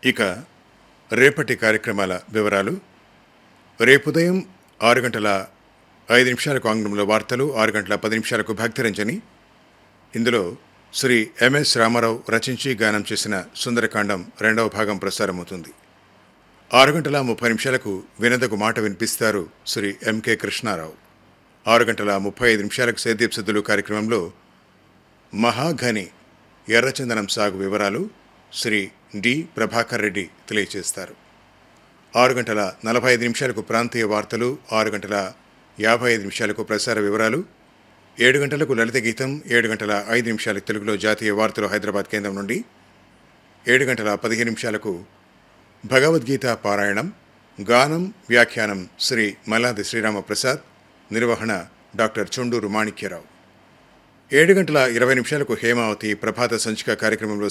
ఇక రేపటి కార్యక్రమాల వివరాలు రేపు ఉదయం ఆరు గంటల ఐదు నిమిషాలకు ఆంగ్లంలో వార్తలు ఆరు గంటల పది నిమిషాలకు భక్తిరంజని ఇందులో శ్రీ ఎంఎస్ రామారావు రచించి గానం చేసిన సుందరకాండం రెండవ భాగం ప్రసారమవుతుంది ఆరు గంటల ముప్పై నిమిషాలకు వినదగు మాట వినిపిస్తారు శ్రీ ఎంకే కృష్ణారావు ఆరు గంటల ముప్పై ఐదు నిమిషాలకు సేద్యప్ సిద్ధులు కార్యక్రమంలో మహాఘని ఎర్రచందనం సాగు వివరాలు శ్రీ డి ప్రభాకర్ రెడ్డి తెలియజేస్తారు ఆరు గంటల నలభై ఐదు నిమిషాలకు ప్రాంతీయ వార్తలు ఆరు గంటల యాభై ఐదు నిమిషాలకు ప్రసార వివరాలు ఏడు గంటలకు లలిత గీతం ఏడు గంటల ఐదు నిమిషాలకు తెలుగులో జాతీయ వార్తలు హైదరాబాద్ కేంద్రం నుండి ఏడు గంటల పదిహేను నిమిషాలకు భగవద్గీత పారాయణం గానం వ్యాఖ్యానం శ్రీ మల్లాది శ్రీరామ ప్రసాద్ నిర్వహణ డాక్టర్ చుండూరు మాణిక్యరావు ఏడు గంటల ఇరవై నిమిషాలకు హేమావతి ప్రభాత సంచిక కార్యక్రమంలో